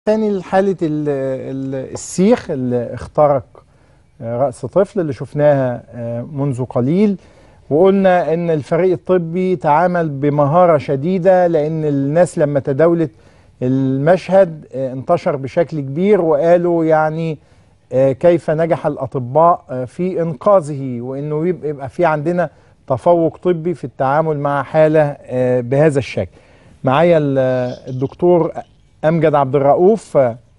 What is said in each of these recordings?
تاني لحالة ال- ال- السيخ اللي اخترق رأس طفل اللي شفناها منذ قليل وقلنا ان الفريق الطبي تعامل بمهارة شديدة لان الناس لما تداولت المشهد انتشر بشكل كبير وقالوا يعني كيف نجح الأطباء في إنقاذه وإنه يبقى في عندنا تفوق طبي في التعامل مع حالة بهذا الشكل معايا الدكتور أمجد عبد الرؤوف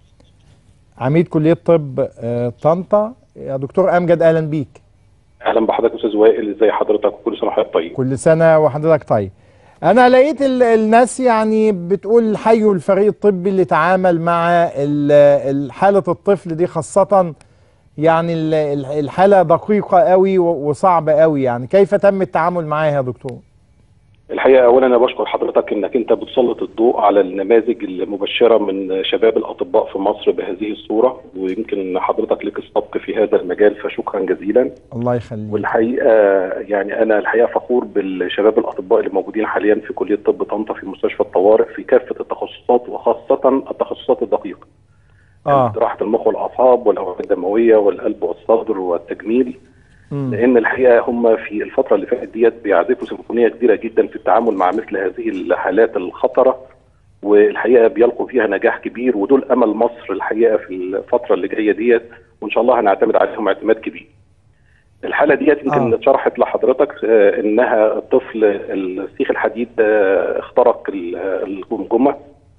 عميد كلية طب طنطا يا دكتور أمجد أهلا بيك اهلا بحضرتك استاذ وائل ازي حضرتك وكل سنه وحضرتك طيب كل سنة وحضرتك طيب أنا لقيت ال- الناس يعني بتقول حيوا الفريق الطبي اللي تعامل مع ال- ال- حالة الطفل دي خاصة يعني ال- ال- الحالة دقيقة قوي و- وصعبة قوي يعني كيف تم التعامل معاها يا دكتور؟ الحقيقه اولا انا بشكر حضرتك انك انت بتسلط الضوء على النماذج المبشره من شباب الاطباء في مصر بهذه الصوره ويمكن حضرتك لك السبق في هذا المجال فشكرا جزيلا الله يخليك والحقيقه يعني انا الحقيقه فخور بالشباب الاطباء اللي موجودين حاليا في كليه طب طنطا في مستشفى الطوارئ في كافه التخصصات وخاصه التخصصات الدقيقه اه جراحه المخ والاعصاب والاوعيه الدمويه والقلب والصدر والتجميل مم. لان الحقيقه هم في الفتره اللي فاتت ديت بيعزفوا سيمفونيه كبيره جدا في التعامل مع مثل هذه الحالات الخطره والحقيقه بيلقوا فيها نجاح كبير ودول امل مصر الحقيقه في الفتره اللي جايه ديت وان شاء الله هنعتمد عليهم اعتماد كبير. الحاله ديت يمكن آه. اتشرحت لحضرتك آه، انها الطفل السيخ الحديد آه، اخترق ال- الجمجمه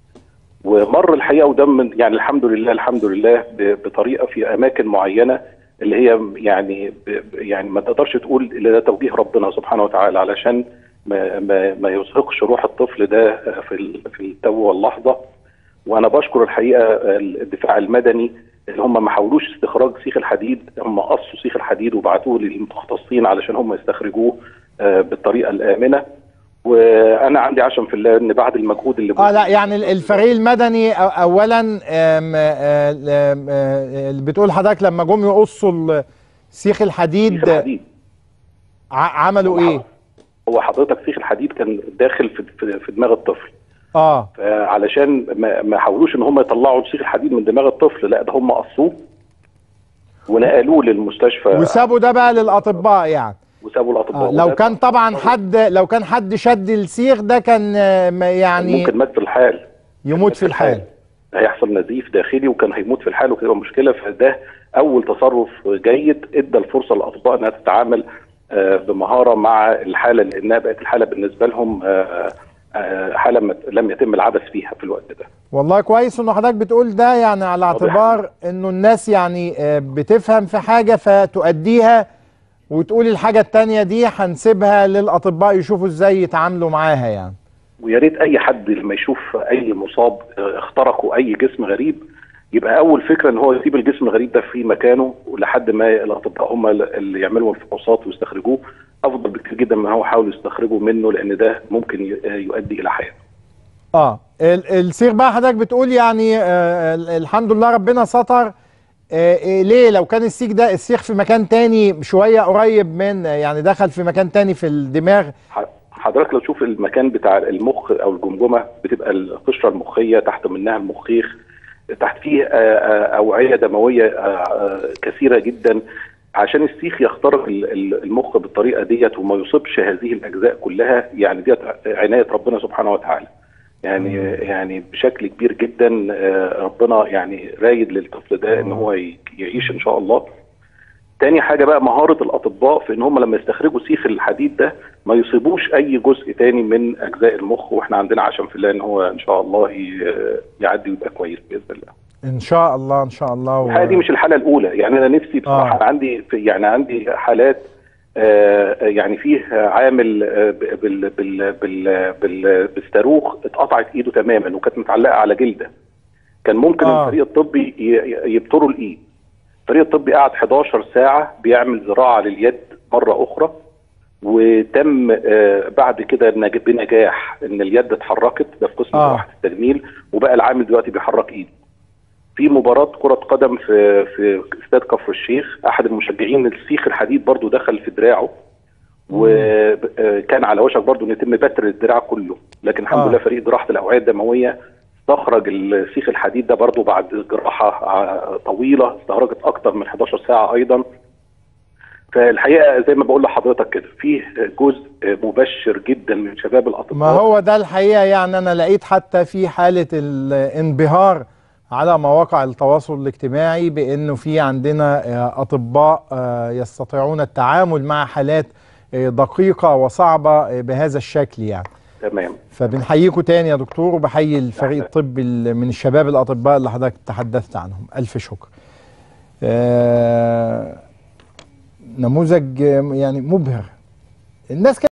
ومر الحقيقه وده من يعني الحمد لله الحمد لله ب- بطريقه في اماكن معينه اللي هي يعني ب- يعني ما تقدرش تقول الا ده توجيه ربنا سبحانه وتعالى علشان ما ما, ما يزهقش روح الطفل ده في ال- في التو واللحظه وانا بشكر الحقيقه الدفاع المدني اللي هم ما حاولوش استخراج سيخ الحديد هم قصوا سيخ الحديد وبعتوه للمتخصصين علشان هم يستخرجوه آه، بالطريقه الامنه وانا عندي عشم في الله ان بعد المجهود اللي اه لا يعني ال- الفريق المدني أو- اولا آم، آه، آم، آه، اللي بتقول حضرتك لما جم يقصوا ال- سيخ سيخ الحديد الحديد ع- عملوا ايه؟ هو حضرتك سيخ الحديد كان داخل في في, في دماغ الطفل اه فعلشان ما, ما حاولوش ان هم يطلعوا سيخ الحديد من دماغ الطفل لا ده هم قصوه ونقلوه للمستشفى وسابوا ده بقى للاطباء يعني وسابوا الاطباء آه لو وده كان طبعا حد لو كان حد شد السيخ ده كان آه، ما يعني ممكن مات في الحال يموت في الحال هيحصل نزيف داخلي وكان هيموت في الحال وكده مشكله فده اول تصرف جيد ادى الفرصه للاطباء انها تتعامل آه، بمهاره مع الحاله لانها بقت الحاله بالنسبه لهم آه، آه، حاله ما- لم يتم العبث فيها في الوقت ده والله كويس انه حضرتك بتقول ده يعني على واضح. اعتبار انه الناس يعني آه، بتفهم في حاجة فتؤديها وتقول الحاجة التانية دي هنسيبها للاطباء يشوفوا ازاي يتعاملوا معاها يعني ويا ريت اي حد لما يشوف اي مصاب آه، اخترقوا اي جسم غريب يبقى اول فكره ان هو يسيب الجسم الغريب ده في مكانه ولحد ما الاطباء هم اللي يعملوا الفحوصات ويستخرجوه افضل بكتير جدا من هو يحاولوا يستخرجوا منه لان ده ممكن ي- آه، يؤدي الى حياته اه ال- السيخ بقى حضرتك بتقول يعني آه ال- الحمد لله ربنا ستر آه إيه ليه لو كان السيخ ده السيخ في مكان تاني شوية قريب من يعني دخل في مكان تاني في الدماغ ح- حضرتك لو تشوف المكان بتاع المخ او الجمجمه بتبقى القشره المخيه تحت منها المخيخ تحت فيه آه، آه، اوعيه دمويه آه، آه، كثيره جدا عشان السيخ يخترق ال- ال- المخ بالطريقه ديت وما يصيبش هذه الاجزاء كلها يعني ديت عنايه ربنا سبحانه وتعالى يعني يعني بشكل كبير جدا آه، ربنا يعني رايد للطفل ده ان هو ي- يعيش ان شاء الله تاني حاجة بقى مهارة الأطباء في إن هم لما يستخرجوا سيخ الحديد ده ما يصيبوش أي جزء تاني من أجزاء المخ وإحنا عندنا عشم في الله إن هو إن شاء الله ي- يعدي ويبقى كويس بإذن الله. ان شاء الله ان شاء الله و... الحالة دي مش الحالة الأولى يعني أنا نفسي بصراحة آه. عندي في يعني عندي حالات آه، يعني فيه عامل آه، ب- بال بال بال بال بالصاروخ اتقطعت ايده تماما وكانت متعلقه على جلده كان ممكن آه. الفريق الطبي ي- ي- يبتروا الايد الفريق الطبي قعد 11 ساعه بيعمل زراعه لليد مره اخرى وتم آه، بعد كده نج- بنجاح ان اليد اتحركت ده في قسم آه. جراحه التجميل وبقى العامل دلوقتي بيحرك ايده في مباراة كرة قدم في في استاد كفر الشيخ أحد المشجعين السيخ الحديد برضو دخل في دراعه وكان على وشك برضو ان يتم بتر الدراع كله لكن الحمد آه. لله فريق جراحة الأوعية الدموية استخرج السيخ الحديد ده برضو بعد جراحه ع- طويله استغرقت اكتر من 11 ساعه ايضا فالحقيقه زي ما بقول لحضرتك كده فيه جزء مبشر جدا من شباب الاطباء ما هو ده الحقيقه يعني انا لقيت حتى في حاله الانبهار على مواقع التواصل الاجتماعي بانه في عندنا آه، اطباء آه، يستطيعون التعامل مع حالات آه، دقيقه وصعبه آه، بهذا الشكل يعني تمام فبنحييكم تاني يا دكتور وبحيي الفريق الطبي ال- من الشباب الاطباء اللي حضرتك تحدثت عنهم الف شكر آه، نموذج آه، يعني مبهر الناس